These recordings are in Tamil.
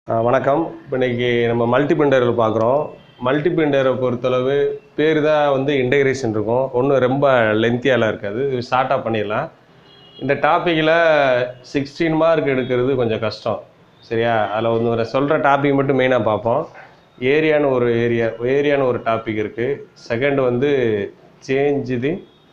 ஆ, வணக்கம் இப்போ இன்னைக்கு நம்ம மல்டி பிரிண்டரில் பார்க்குறோம் மல்டி பிரிண்டரை பொறுத்தளவு பேர் தான் வந்து இன்டகிரேஷன் இருக்கும் ஒன்றும் ரொம்ப லென்த்தியாலாம் இருக்காது இது ஷார்ட்டாக பண்ணிடலாம் இந்த டாப்பிக்கில் சிக்ஸ்டீன் மார்க் எடுக்கிறது கொஞ்சம் கஷ்டம் சரியா அதில் வந்து ஒரு சொல்கிற டாபிக் மட்டும் மெயினாக பார்ப்போம் ஏரியான்னு ஒரு ஏரியா ஏரியான்னு ஒரு டாபிக் இருக்குது செகண்ட் வந்து change the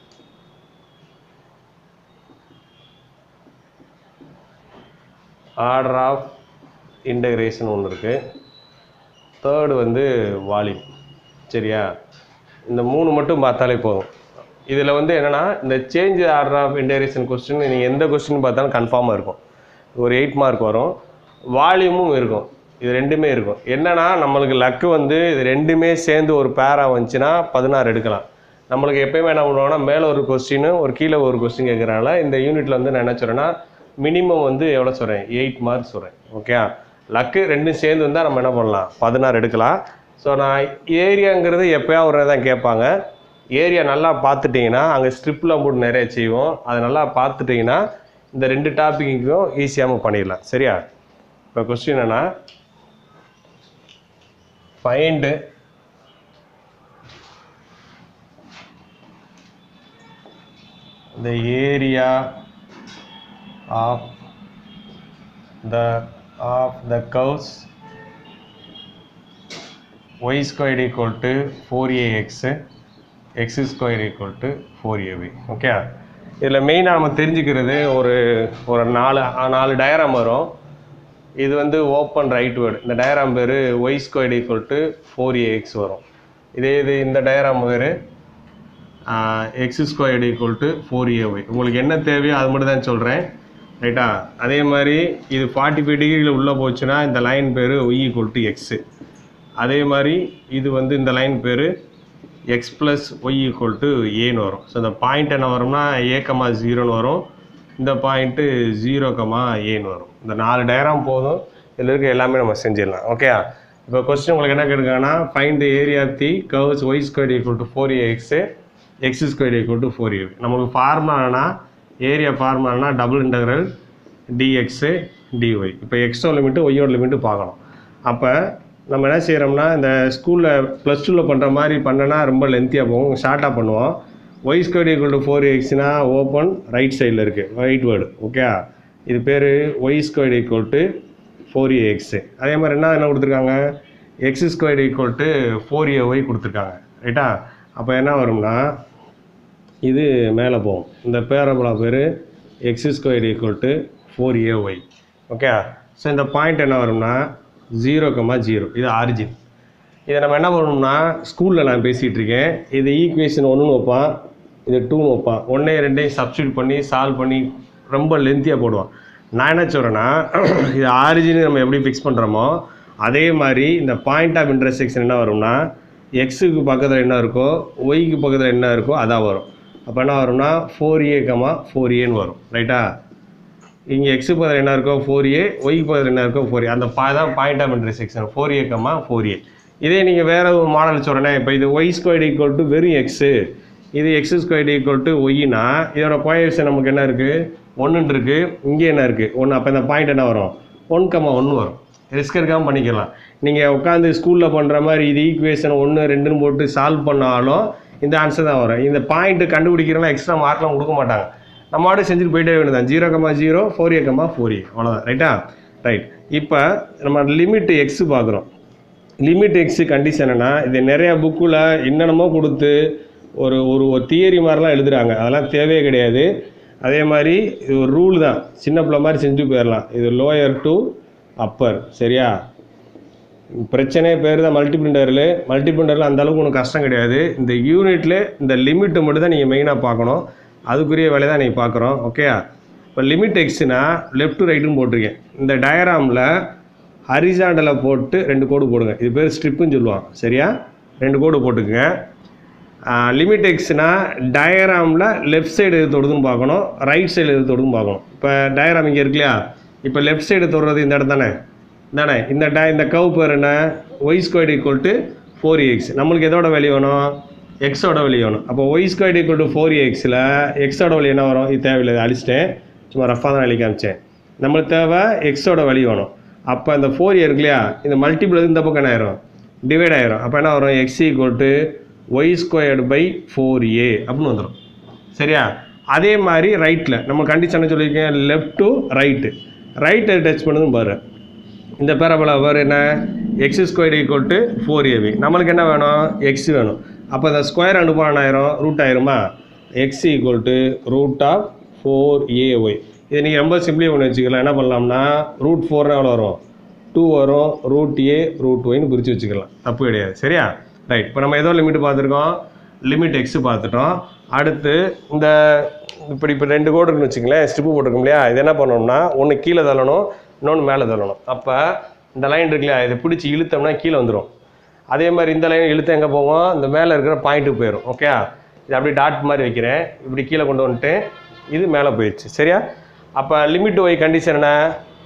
order of integration ஒன்று இருக்குது தேர்டு வந்து வால்யூம் சரியா இந்த மூணு மட்டும் பார்த்தாலே போதும் இதில் வந்து என்னென்னா இந்த change order of integration question நீங்கள் எந்த கொஸ்டின் பார்த்தாலும் கன்ஃபார்மாக இருக்கும் ஒரு எயிட் மார்க் வரும் வால்யூமும் இருக்கும் இது ரெண்டுமே இருக்கும் என்னன்னா நம்மளுக்கு லக்கு வந்து இது ரெண்டுமே சேர்ந்து ஒரு பேரா வந்துச்சுன்னா பதினாறு எடுக்கலாம் நம்மளுக்கு எப்பயுமே என்ன பண்ணுவோம்னா மேலே ஒரு கொஸ்டின் ஒரு கீழே ஒரு கொஸ்டின் கேட்குறனால இந்த யூனிட்டில் வந்து நான் என்ன சொல்கிறேன்னா மினிமம் வந்து எவ்வளோ சொல்கிறேன் எயிட் மார்க்ஸ் சொல்கிறேன் ஓகே லக்கு ரெண்டும் சேர்ந்து வந்தால் நம்ம என்ன பண்ணலாம் பதினாறு எடுக்கலாம் ஸோ நான் ஏரியாங்கிறது எப்போயா ஒரு தான் கேட்பாங்க ஏரியா நல்லா பார்த்துட்டிங்கன்னா அங்கே ஸ்ட்ரிப்பில் போட்டு நிறைய செய்வோம் அதை நல்லா பார்த்துட்டிங்கன்னா இந்த ரெண்டு டாப்பிக்கும் ஈஸியாக பண்ணிடலாம் சரியா இப்போ கொஸ்டின் என்னன்னா find the area of the of the curves y squared equal to 4ax x squared equal to 4ab okay இதில் மெயினாக நம்ம தெரிஞ்சுக்கிறது ஒரு ஒரு நாலு நாலு டயராம் வரும் இது வந்து ஓப்பன் ரைட் வேர்டு இந்த diagram for y squared equal to four a x வரும் இதே இது இந்த diagram for x squared equal to four a y உங்களுக்கு என்ன தேவையோ அது மட்டும் தான் சொல்கிறேன் ரைட்டா அதே மாதிரி இது ஃபார்ட்டி ஃபைவ் டிகிரியில் உள்ளே போச்சுன்னா இந்த லைன் பேர் ஒய் ஈக்குவல் டு எக்ஸு அதே மாதிரி இது வந்து இந்த line for x plus y equal to ஏன்னு வரும் ஸோ இந்த பாயிண்ட் என்ன வரும்னா ஏ கமா ஜீரோன்னு வரும் இந்த பாயிண்ட்டு ஜீரோ கமா ஏன்னு வரும் இந்த நாலு டயராம் போதும் இதில் இருக்க எல்லாமே நம்ம செஞ்சிடலாம் ஓகே இப்போ கொஸ்டின் உங்களுக்கு என்ன கேட்குறாங்கன்னா find the area of the curves y square equal to four x x square equal to four a நமக்கு ஃபார்முலானா ஏரியா ஃபார்முலானா டபுள் இன்டகிரல் டிஎக்ஸு டிஒய் இப்போ எக்ஸோ லிமிட்டு ஒய்யோட லிமிட்டு பார்க்கணும் அப்போ நம்ம என்ன செய்கிறோம்னா இந்த ஸ்கூலில் ப்ளஸ் டூவில் பண்ணுற மாதிரி பண்ணனா ரொம்ப லென்த்தியாக போகும் ஷார்ட்டாக பண்ணுவோம் y square equal to four எக்ஸ்னா ஓப்பன் ரைட் சைடில் இருக்குது ரைட் வேர்டு ஓகே இது for y square equal to four a x அதே மாதிரி என்ன என்ன கொடுத்துருக்காங்க x square equal to four a y கொடுத்துருக்காங்க ரைட்டா அப்போ என்ன வரும்னா இது மேலே போகும் இந்த பேரபுலா பேர் x square equal to four a y okay so இந்த பாயிண்ட் என்ன வரும்னா ஜீரோ கமா ஜீரோ இது ஆரிஜின் இதை நம்ம என்ன பண்ணணும்னா ஸ்கூலில் நான் பேசிகிட்டு இருக்கேன் இது ஈக்குவேஷன் ஒன்றுன்னு வைப்பான் இது டூன்னு வைப்பான் ஒன்றே ரெண்டையும் சப்ஸ்டியூட் பண்ணி சால்வ் பண்ணி ரொம்ப லென்த்தியாக போடுவான் நான் என்ன சொல்கிறேன்னா இது ஆரிஜின் நம்ம எப்படி ஃபிக்ஸ் பண்ணுறோமோ அதே மாதிரி இந்த பாயிண்ட் ஆஃப் இன்டர்செக்ஷன் என்ன வரும்னா எக்ஸுக்கு பக்கத்தில் என்ன இருக்கோ ஒய்க்கு பக்கத்தில் என்ன இருக்கோ அதான் வரும் அப்போ என்ன வரும்னா ஃபோர் ஏ கமா ஃபோர் ஏன்னு வரும் ரைட்டா இங்கே எக்ஸு பக்கத்தில் என்ன இருக்கோ ஃபோர் ஏ ஒய்க்கு பக்கத்தில் என்ன இருக்கோ ஃபோர் ஏ அந்த பா தான் point of intersection four a comma four a இதே நீங்கள் வேறு ஒரு மாடல் சொல்கிறேன் இப்போ இது ஒய் ஸ்கொயர்டு ஈக்குவல் டு வெறும் எக்ஸு இது எக்ஸ் ஸ்கொயர்டு ஈக்குவல் டு ஒய்னா இதோட கோஎஃபிஷியன் நமக்கு என்ன இருக்குது ஒன்றுன்னு இருக்குது இங்கே என்ன இருக்குது ஒன்று அப்போ இந்த பாயிண்ட் என்ன வரும் ஒன் கமா ஒன்று வரும் ரிஸ்க் எடுக்காமல் பண்ணிக்கலாம் நீங்கள் உட்காந்து ஸ்கூலில் பண்ணுற மாதிரி இது ஈக்குவேஷன் ஒன்று ரெண்டுன்னு போட்டு சால்வ் பண்ணாலும் இந்த ஆன்சர் தான் வரும் இந்த பாயிண்ட்டு கண்டுபிடிக்கிறலாம் எக்ஸ்ட்ரா மார்க்லாம் கொடுக்க மாட்டாங்க நம்ம மாடு செஞ்சுட்டு போயிட்டே வேண்டியதான் zero comma zero four a comma four a அவ்வளோதான் ரைட்டா ரைட் இப்போ நம்ம லிமிட் எக்ஸ் பார்க்குறோம் லிமிட் எக்ஸு கண்டிஷன்னா இது நிறையா புக்கில் என்னென்னமோ கொடுத்து ஒரு ஒரு ஒரு தியரி மாதிரிலாம் எழுதுறாங்க அதெல்லாம் தேவையே கிடையாது அதே மாதிரி இது ஒரு ரூல் தான் சின்ன பிள்ளை மாதிரி செஞ்சு போயிடலாம் இது லோயர் டு அப்பர் சரியா பிரச்சனையே பேர் தான் மல்டி பிரிண்டரில் மல்டி பிரிண்டரில் அந்த அளவுக்கு ஒன்றும் கஷ்டம் கிடையாது இந்த யூனிட்டில் இந்த லிமிட்டை மட்டும் தான் நீங்கள் மெயினாக பார்க்கணும் அதுக்குரிய வேலையை தான் நீங்கள் பார்க்குறோம் ஓகே இப்போ லிமிட் எக்ஸ்னா லெஃப்ட் டு ரைட்டுன்னு போட்டிருக்கேன் இந்த டயராமில் ஹரிசாண்டலை போட்டு ரெண்டு கோடு போடுங்க இது பேர் ஸ்ட்ரிப்புன்னு சொல்லுவாங்க சரியா ரெண்டு கோடு போட்டுக்குங்க லிமிட் எக்ஸ்னா டயராமில் லெஃப்ட் சைடு எது தொடுதுன்னு பார்க்கணும் ரைட் சைடு எது தொடுதுன்னு பார்க்கணும் இப்போ டயராம் இங்கே இருக்கு இல்லையா இப்போ லெஃப்ட் சைடு தொடுறது இந்த இடம் தானே தானே இந்த ட இந்த கவு பேர் என்ன y square equal to four x நம்மளுக்கு எதோட வெளியே வேணும் எக்ஸோட வெளியே வேணும் அப்போ y square equal to four எக்ஸில் எக்ஸோட வழி என்ன வரும் இது தேவையில்லை இதை அழிச்சிட்டேன் சும்மா ரஃபாக தான் அழி காமிச்சேன் நம்மளுக்கு தேவை எக்ஸோட வழி வேணும் அப்போ இந்த ஃபோர் இயர் இருக்கு இல்லையா இந்த மல்டிபிள் இந்த பக்கம் என்ன ஆயிரும் டிவைட் ஆயிரும் அப்போ என்ன வரும் x equal to y squared by four a அப்படின்னு வந்துடும் சரியா அதே மாதிரி ரைட்டில் நம்ம கண்டிஷன் சொல்லியிருக்கேன் லெஃப்ட் டு ரைட்டு ரைட்டை டச் பண்ணதும் பாரு இந்த பேரபோலா வேறு என்ன x square equal to four a b நம்மளுக்கு என்ன வேணும் எக்ஸ் வேணும் அப்போ இந்த ஸ்கொயர் அனுப்பான் ஆயிரும் ரூட் ஆயிருமா x equal to root of four a y இதை நீங்கள் ரொம்ப சிம்பிளி பண்ணி வச்சுக்கலாம் என்ன பண்ணலாம்னா ரூட் ஃபோர்னா எவ்வளோ வரும் டூ வரும் ரூட் ஏ ரூட் ஒய்னு பிரித்து வச்சுக்கலாம் தப்பு கிடையாது சரியா ரைட் இப்போ நம்ம ஏதோ லிமிட் பார்த்துருக்கோம் லிமிட் எக்ஸ் பார்த்துட்டோம் அடுத்து இந்த இப்படி இப்போ ரெண்டு கோடு இருக்குன்னு வச்சுங்களேன் ஸ்ட்ரிப்பு போட்டிருக்கோம் இல்லையா இது என்ன பண்ணணும்னா ஒன்று கீழே தள்ளணும் இன்னொன்று மேலே தள்ளணும் அப்போ இந்த லைன் இருக்கு இல்லையா இதை பிடிச்சி இழுத்தோம்னா கீழே வந்துடும் அதே மாதிரி இந்த லைன் இழுத்து எங்கே போவோம் இந்த மேலே இருக்கிற பாயிண்ட்டுக்கு போயிடும் ஓகே இது அப்படியே டாட் மாதிரி வைக்கிறேன் இப்படி கீழே கொண்டு வந்துட்டு இது மேலே போயிடுச்சு சரியா அப்போ லிமிட் ஒய் கண்டிஷன் என்ன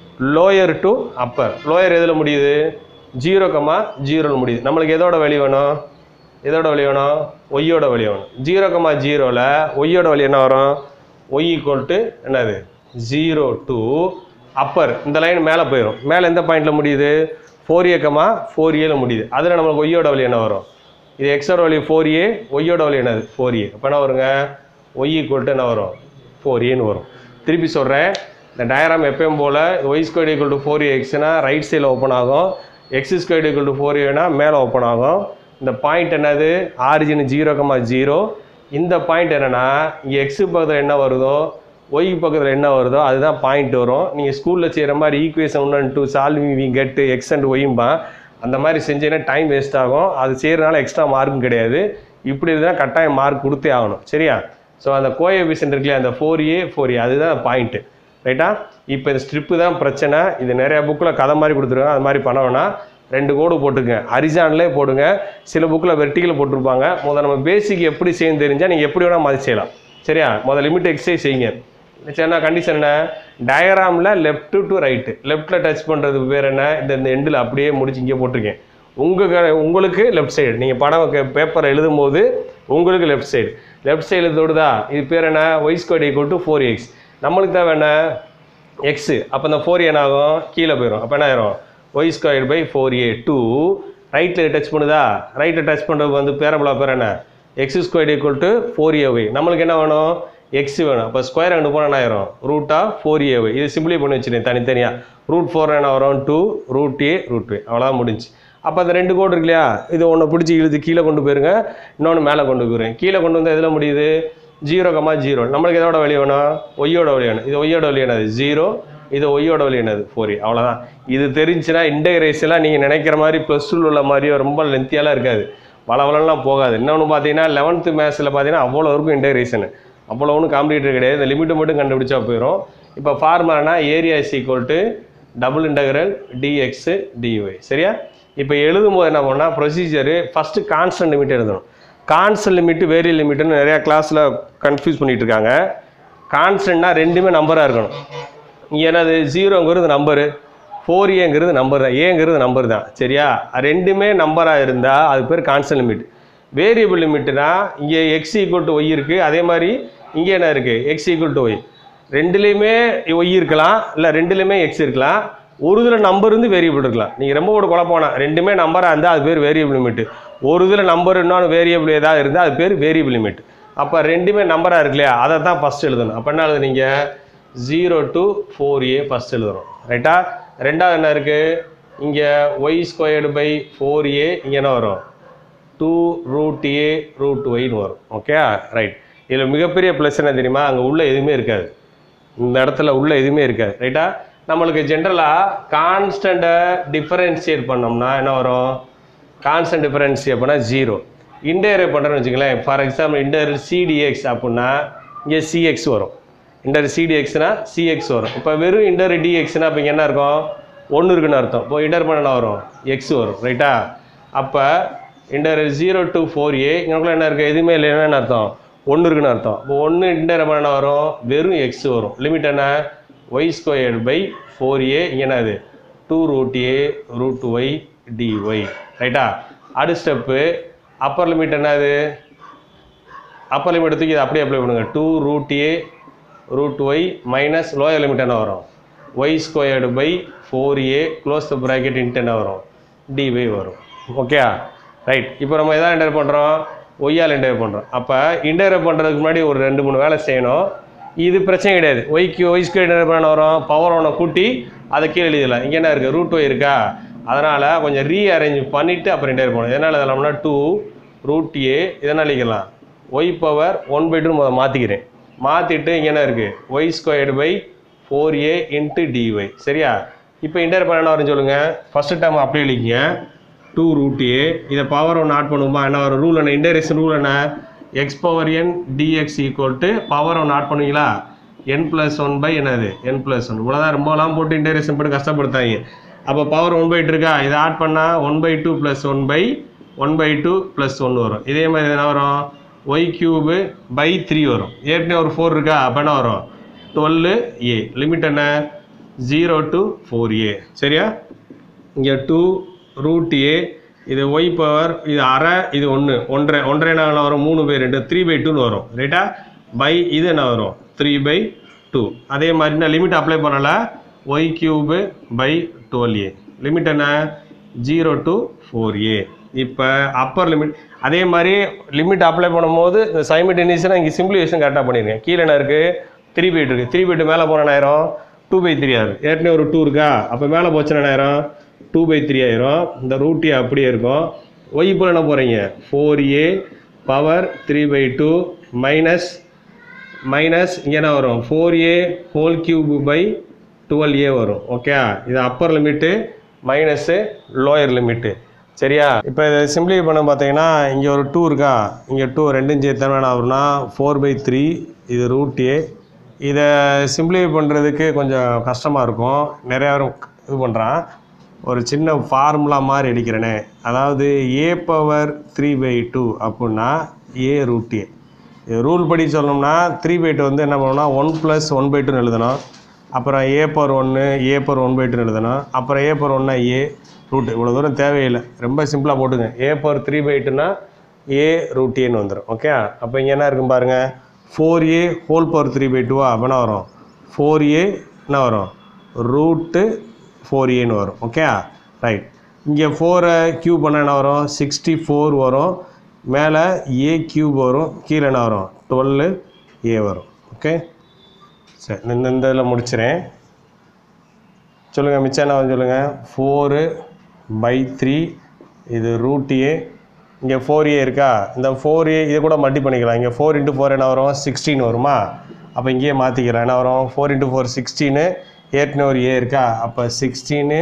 லோயர் டு அப்பர் லோயர் எதில் முடியுது ஜீரோ கமா ஜீரோவில் முடியுது நம்மளுக்கு எதோட வழி வேணும் எதோட வழி வேணும் ஒய்யோட வழி வேணும் ஜீரோ கமா ஜீரோவில் ஒய்யோட வழி என்ன வரும் ஒய் ஈக்குவல் டு என்னது ஜீரோ டு அப்பர் இந்த லைன் மேலே போயிடும் மேலே எந்த பாயிண்டில் முடியுது ஃபோர் ஏ கமா ஃபோர் ஏல முடியுது அதில் நம்மளுக்கு ஒய்யோட வழி என்ன வரும் இது எக்ஸோட வழி ஃபோர் ஏ ஒய்யோட வழி என்னது ஃபோர் ஏ அப்போ என்ன வருங்க ஒய் ஈக்குவல் டு என்ன வரும் ஃபோர் ஏன்னு வரும் திருப்பி சொல்கிறேன் இந்த டயராம் எப்பயும் போல் y square equal to four எக்ஸ்னா ரைட் சைடில் ஓப்பன் ஆகும் x square equal to four ஏனா மேலே ஓப்பன் ஆகும் இந்த பாயிண்ட் என்னது ஆரிஜின் ஜீரோ கமா ஜீரோ இந்த பாயிண்ட் என்னென்னா இங்கே எக்ஸு பக்கத்தில் என்ன வருதோ ஒய் பக்கத்தில் என்ன வருதோ அதுதான் பாயிண்ட் வரும் நீங்கள் ஸ்கூலில் செய்கிற மாதிரி equation one and two solving we get x and ஒய்யும்பா அந்த மாதிரி செஞ்சீங்கன்னா டைம் வேஸ்ட் ஆகும் அது செய்கிறனால எக்ஸ்ட்ரா மார்க்கும் கிடையாது இப்படி இருந்தால் கட்டாயம் மார்க் கொடுத்தே ஆகணும் சரியா ஸோ அந்த கோஎபிஷன் இருக்குல்லையா அந்த ஃபோர் ஏ ஃபோர் ஏ அதுதான் பாயிண்ட்டு ரைட்டா இப்போ இந்த ஸ்ட்ரிப்பு தான் பிரச்சனை இது நிறையா புக்கில் கதை மாதிரி கொடுத்துருக்காங்க அது மாதிரி பண்ண வேணாம் ரெண்டு கோடு போட்டுங்க ஹரிசான்லே போடுங்க சில புக்கில் வெர்டிக்கல் போட்டிருப்பாங்க முதல்ல நம்ம பேசிக் எப்படி செய்யணும் தெரிஞ்சால் நீங்கள் எப்படி வேணால் மாதிரி செய்யலாம் சரியா முதல்ல லிமிட் எக்ஸசைஸ் செய்யுங்க சரிண்ணா கண்டிஷன் என்ன டயராமில் லெஃப்ட் டு ரைட்டு லெஃப்ட்டில் டச் பண்ணுறது பேர் என்ன இந்த இந்த எண்டில் அப்படியே முடிச்சு இங்கே போட்டிருக்கேன் உங்கள் உங்களுக்கு லெஃப்ட் சைடு நீங்கள் படம் பேப்பரை எழுதும் போது உங்களுக்கு லெஃப்ட் சைடு லெஃப்ட் சைடில் தொடுதா இது பேர் என்ன y square equal to four x நம்மளுக்கு தேவை என்ன எக்ஸு அப்போ இந்த ஃபோர் என்ன ஆகும் கீழே போயிடும் அப்போ என்ன ஆயிரும் y square by four a to ரைட்டில் டச் பண்ணுதா ரைட்டில் டச் பண்ணுறது வந்து பேரபுலா பேர் என்ன x square equal to four a y நம்மளுக்கு என்ன வேணும் எக்ஸ் வேணும் அப்போ ஸ்கொயர் அங்கே போனால் என்ன ஆயிரும் ரூட்டா ஃபோர் ஏ ஒய் இது சிம்பிளி பண்ணி வச்சுருக்கேன் தனித்தனியாக ரூட் ஃபோர் என்ன வரும் two root a root y அவ்வளோதான் முடிஞ்சு அப்போ அந்த ரெண்டு கோடு இருக்கு இல்லையா இது ஒன்று பிடிச்சி இழுத்து கீழே கொண்டு போயிருங்க இன்னொன்று மேலே கொண்டு போயிருங்க கீழே கொண்டு வந்து எதில் முடியுது ஜீரோ கமா ஜீரோ நம்மளுக்கு எதோட வழி வேணும் ஒய்யோட வழி வேணும் இது ஒய்யோட வழி என்னது ஜீரோ இது ஒய்யோட வழி என்னது ஃபோர் அவ்வளோதான் இது தெரிஞ்சுன்னா இன்டகிரேஷன்லாம் நீங்கள் நினைக்கிற மாதிரி ப்ளஸ் டூவில் உள்ள மாதிரியோ ரொம்ப லென்த்தியாலாம் இருக்காது வளவலம்லாம் போகாது இன்னொன்று பார்த்தீங்கன்னா லெவன்த்து மேத்ஸில் பார்த்தீங்கன்னா அவ்வளோ இருக்கும் இன்டகிரேஷன் அவ்வளோ ஒன்றும் காம்ப்ளீட்டர் கிடையாது இந்த லிமிட்டை மட்டும் கண்டுபிடிச்சா போயிடும் இப்போ ஃபார்முலானா area is equal to double integral dx dy சரியா இப்போ எழுதும் போது என்ன பண்ணால் ப்ரொசீஜரு ஃபஸ்ட்டு கான்ஸ்டன்ட் லிமிட் எழுதணும் கான்ஸ்டன்ட் லிமிட்டு வேரியல் லிமிட்டுன்னு நிறையா கிளாஸில் கன்ஃபியூஸ் பண்ணிட்டு இருக்காங்க கான்ஸ்டன்ட்னா ரெண்டுமே நம்பராக இருக்கணும் இங்கே என்னது ஜீரோங்கிறது நம்பரு ஃபோர் ஏங்கிறது நம்பர் தான் ஏங்கிறது நம்பர் தான் சரியா ரெண்டுமே நம்பராக இருந்தால் அது பேர் கான்ஸ்டன்ட் லிமிட் வேரியபிள் லிமிட்னா இங்கே எக்ஸ் ஈக்குவல் டு ஒய் இருக்குது அதே மாதிரி இங்கே என்ன இருக்குது எக்ஸ் ஈக்குவல் டு ஒய் ரெண்டுலேயுமே ஒய் இருக்கலாம் இல்லை ரெண்டுலேயுமே எக்ஸ் இருக்கலாம் ஒரு இதில் நம்பர் இருந்து வேரியபிள் இருக்கலாம் நீங்கள் ரொம்ப ஒரு குழப்பம் ரெண்டுமே நம்பராக இருந்தால் அது பேர் வேரியபிள் லிமிட் ஒரு இதில் நம்பர் இன்னொன்று வேரியபிள் ஏதாவது இருந்தால் அது பேர் வேரியபிள் லிமிட் அப்போ ரெண்டுமே நம்பராக இருக்கு இல்லையா அதை தான் ஃபஸ்ட் எழுதணும் அப்போ என்ன எழுதுனீங்க zero to four a first எழுதணும் ரைட்டா ரெண்டாவது என்ன இருக்குது இங்கே y squared by four a இங்கே என்ன வரும் டூ ரூட் ஏ ரூட் ஒய்னு வரும் ஓகே ரைட் இதில் மிகப்பெரிய ப்ளஸ் என்ன தெரியுமா அங்கே உள்ள எதுவுமே இருக்காது இந்த இடத்துல உள்ள எதுவுமே இருக்காது ரைட்டா நம்மளுக்கு ஜென்ரலாக கான்ஸ்டண்ட்டை டிஃபரன்ஷியேட் பண்ணோம்னா என்ன வரும் கான்ஸ்டன்ட் டிஃபரன்ஷியேட் அப்படின்னா ஜீரோ இன்டேரே பண்ணுறேன்னு வச்சுங்களேன் ஃபார் எக்ஸாம்பிள் இன்டர் சிடிஎக்ஸ் அப்படின்னா இங்கே சிஎக்ஸ் வரும் இன்டர் சிடிஎக்ஸ்னா சிஎக்ஸ் வரும் இப்போ வெறும் இன்டர் டிஎக்ஸ்னா இப்போ இங்கே என்ன இருக்கும் ஒன்று இருக்குன்னு அர்த்தம் இப்போ இன்டர் பண்ண என்ன வரும் எக்ஸ் வரும் ரைட்டா அப்போ இன்டர் ஜீரோ டு ஃபோர் ஏ இங்கக்குள்ள என்ன இருக்குது எதுவுமே இல்லைன்னா என்ன அர்த்தம் ஒன்று இருக்குன்னு அர்த்தம் இப்போ ஒன்று இன்டர் பண்ண என்ன வரும் வெறும் எக்ஸ் வரும் லிமிட் என்ன y squared by four a இங்கே என்னது two root a root y dy ரைட்டா அடுத்த ஸ்டெப்பு அப்பர் லிமிட் என்னது அப்பர் லிமிட் தூக்கி இதை அப்படியே அப்ளை பண்ணுங்க two root a root y minus lower limit என்ன வரும் y squared by four a close the bracket into என்ன வரும் டிவை வரும் ஓகே ரைட் இப்போ நம்ம எதாவது என்டர் பண்ணுறோம் ஒய்யால் என்டர் பண்ணுறோம் அப்போ இன்டர் பண்ணுறதுக்கு முன்னாடி ஒரு ரெண்டு மூணு வேலை செய்யணும் இது பிரச்சனை கிடையாது ஒய்க்கு ஒய் ஸ்கொயர் என்ன பண்ண வரும் பவர் ஒன்றை கூட்டி அதை கீழே எழுதிடலாம் இங்கே என்ன இருக்குது ரூட் ஒய் இருக்கா அதனால் கொஞ்சம் ரீஅரேஞ்ச் பண்ணிவிட்டு அப்புறம் இன்டர் பண்ணணும் எதனால் எழுதலாம்னா டூ ரூட் ஏ இதனால் எழுதிக்கலாம் y power one by two முதல் மாற்றிக்கிறேன் மாற்றிட்டு இங்கே என்ன இருக்குது y squared by four a into dy சரியா இப்போ இன்டர் பண்ண என்ன வரும்னு சொல்லுங்கள் ஃபஸ்ட்டு டைம் அப்படியே எழுதிங்க டூ ரூட் ஏ இதை பவர் ஒன்று ஆட் பண்ணுவோமா என்ன வரும் ரூல் என்ன இன்டரேஷன் ரூல் என்ன x power n dx equal to power ஒன்று ஆட் பண்ணுவீங்களா என் ப்ளஸ் ஒன் பை என்னது என் ப்ளஸ் ஒன் இவ்வளோதான் ரொம்பலாம் போட்டு இன்டரேஷன் போட்டு கஷ்டப்படுத்தாங்க அப்போ பவர் ஒன் பை இருக்கா இதை ஆட் பண்ணால் one by two plus one by one by two plus one வரும் இதே மாதிரி என்ன வரும் ஒய் கியூபு பை த்ரீ வரும் ஏற்கனவே ஒரு ஃபோர் இருக்கா அப்போ என்ன வரும் டுவெல்லு ஏ லிமிட் என்ன ஜீரோ டு ஃபோர் ஏ சரியா இங்கே டூ ரூட் ஏ இது ஒய் பவர் இது அரை இது ஒன்று ஒன்றரை ஒன்றரை என்ன வரும் மூணு பை ரெண்டு த்ரீ பை டூன்னு வரும் ரைட்டா பை இது என்ன வரும் த்ரீ பை டூ அதே மாதிரி நான் லிமிட் அப்ளை பண்ணல y cube by twelve a limit என்ன ஜீரோ டு ஃபோர் ஏ இப்போ அப்பர் லிமிட் அதே மாதிரி லிமிட் அப்ளை பண்ணும்போது இந்த சைமிட்டேனியஸாக இங்கே சிம்பிளிஃபிகேஷன் கரெக்டாக பண்ணியிருக்கேன் கீழே என்ன இருக்குது த்ரீ பை டூ இருக்குது த்ரீ பை டூ மேலே போன ஆயிரம் டூ பை த்ரீ ஆயிரும் ஏற்கனவே ஒரு டூ இருக்கா அப்போ மேலே போச்சுன்னா ஆயிரம் டூ பை த்ரீ ஆயிரும் இந்த ரூட்டி அப்படியே இருக்கும் ஒய் போல் என்ன போகிறீங்க four a power three by two minus minus இங்கே என்ன வரும் four a whole cube by twelve a வரும் ஓகே இது upper limit minus lower limit சரியா இப்போ இதை சிம்பிளி பண்ண பார்த்தீங்கன்னா இங்கே ஒரு டூ இருக்கா இங்கே டூ ரெண்டும் சேர்த்து என்ன வரும்னா ஃபோர் பை த்ரீ இது ரூட் ஏ இதை சிம்பிளி பண்ணுறதுக்கு கொஞ்சம் கஷ்டமாக இருக்கும் நிறையா பேர் இது பண்ணுறான் ஒரு சின்ன ஃபார்முலா மாதிரி அடிக்கிறேனே அதாவது a power three by two அப்படின்னா ஏ ரூட் ஏ இது ரூல் படி சொல்லணும்னா த்ரீ பை டூ வந்து என்ன பண்ணணும்னா ஒன் ப்ளஸ் ஒன் பை டூன்னு எழுதணும் அப்புறம் ஏ பவர் ஒன்று ஏ பவர் ஒன் பை டூன்னு எழுதணும் அப்புறம் ஏ பவர் ஒன்னா ஏ ரூட் இவ்வளோ தூரம் தேவையில்லை ரொம்ப சிம்பிளாக போட்டுங்க ஏ பவர் த்ரீ பை டூனா ஏ ரூட் ஏன்னு வந்துடும் ஓகே அப்போ இங்கே என்ன இருக்கும் பாருங்கள் four a whole power three by டூவா அப்போ என்ன வரும் ஃபோர் ஏ என்ன வரும் ரூட்டு ஃபோர் ஏன்னு வரும் ஓகே ரைட் இங்கே ஃபோரை கியூப் பண்ண என்ன வரும் சிக்ஸ்டி ஃபோர் வரும் மேலே ஏ கியூப் வரும் கீழே என்ன வரும் டுவெல்லு ஏ வரும் ஓகே சரி இந்த இந்த இதில் முடிச்சிடறேன் சொல்லுங்கள் மிச்சம் என்ன வரும் சொல்லுங்கள் ஃபோரு பை த்ரீ இது ரூட் ஏ இங்கே ஃபோர் ஏ இருக்கா இந்த ஃபோர் ஏ இதை கூட மல்டி பண்ணிக்கலாம் இங்கே ஃபோர் இன்ட்டு ஃபோர் என்ன வரும் சிக்ஸ்டீன் வருமா அப்போ இங்கேயே மாற்றிக்கிறேன் என்ன வரும் ஃபோர் இன்ட்டு ஃபோர் சிக்ஸ்டீனு ஏற்கனவே ஒரு ஏ இருக்கா அப்போ சிக்ஸ்டீனு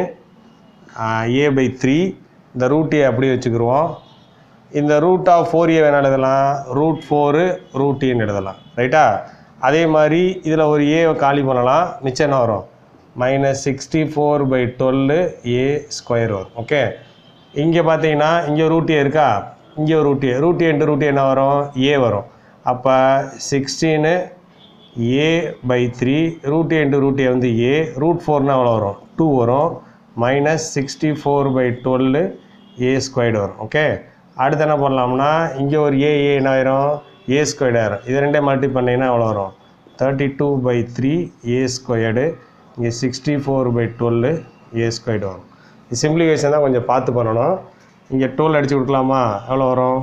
ஏ பை த்ரீ இந்த ரூட் ஏ அப்படியே வச்சுக்கிருவோம் இந்த ரூட் ஆஃப் ஃபோர் ஏ வேணாலும் எழுதலாம் ரூட் ஃபோரு ரூட் ஏன்னு எழுதலாம் ரைட்டா அதே மாதிரி இதில் ஒரு ஏ காலி பண்ணலாம் மிச்சம் என்ன வரும் minus sixty four by twelve a square வரும் ஓகே இங்கே பார்த்தீங்கன்னா இங்கே ரூட் ஏ இருக்கா இங்கே ஒரு root a root a into root a என்ன வரும் ஏ வரும் அப்போ sixteen a by three root a into root a வந்து ஏ ரூட் ஃபோர்னா எவ்வளோ வரும் டூ வரும் minus sixty four by twelve a squared வரும் ஓகே அடுத்து என்ன பண்ணலாம்னா இங்கே ஒரு ஏ ஏ என்ன ஆயிரும் ஏ ஸ்கொயர்டு ஆயிரும் இது ரெண்டே மல்டி பண்ணிங்கன்னா எவ்வளோ வரும் thirty two by three a squared இங்கே sixty four by twelve a squared வரும் சிம்பிளிஃபிகேஷன் தான் கொஞ்சம் பார்த்து பண்ணணும் இங்கே டுவெல் அடித்து கொடுக்கலாமா எவ்வளோ வரும்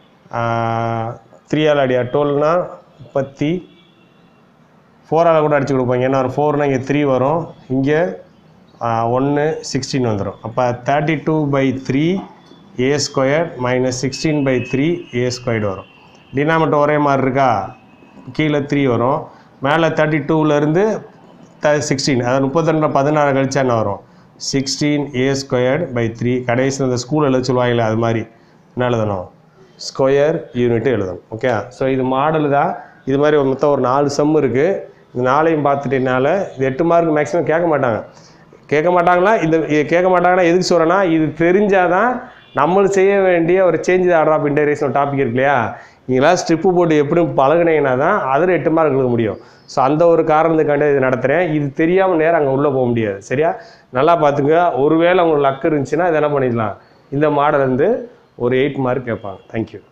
த்ரீயால் அடியா டுவெல்னா முப்பத்தி ஃபோரால் கூட அடித்து கொடுப்போம் ஏன்னா ஒரு ஃபோர்னால் இங்கே த்ரீ வரும் இங்கே ஒன்று சிக்ஸ்டீன் வந்துடும் அப்போ thirty two by three a square minus sixteen by three a squared வரும் டினாமினேட்டர் ஒரே மாதிரி இருக்கா கீழே த்ரீ வரும் மேலே தேர்ட்டி டூவிலேருந்து த சிக்ஸ்டீன் அதாவது முப்பத்தி ரெண்டு பதினாறு கழிச்சா என்ன வரும் sixteen a squared by three கடைசியில் இந்த ஸ்கூல் எழுத சொல்லுவாங்களே அது மாதிரி என்ன எழுதணும் ஸ்கொயர் யூனிட் எழுதணும் ஓகே ஸோ இது மாடல் தான் இது மாதிரி ஒரு மொத்தம் ஒரு நாலு சம் இருக்குது இந்த நாளையும் பார்த்துட்டனால இது எட்டு மார்க் மேக்ஸிமம் கேட்க மாட்டாங்க கேட்க மாட்டாங்களா இந்த இது கேட்க மாட்டாங்கன்னா எதுக்கு சொல்கிறேன்னா இது தெரிஞ்சாதான் நம்மளும் செய்ய வேண்டிய ஒரு change order of integration topic இருக்கு இல்லையா நீங்களாம் ஸ்ட்ரிப்பு போட்டு எப்படி பழகுனீங்கன்னா தான் அதில் எட்டு மார்க் எழுத முடியும் ஸோ அந்த ஒரு காரணத்துக்காண்டி இது நடத்துகிறேன் இது தெரியாமல் நேரம் அங்கே உள்ளே போக முடியாது சரியா நல்லா பார்த்துங்க ஒருவேளை உங்களுக்கு லக் இருந்துச்சுன்னா இதை என்ன பண்ணிடலாம் இந்த மாடல் வந்து ஒரு எயிட் மார்க் கேட்பாங்க தேங்க்யூ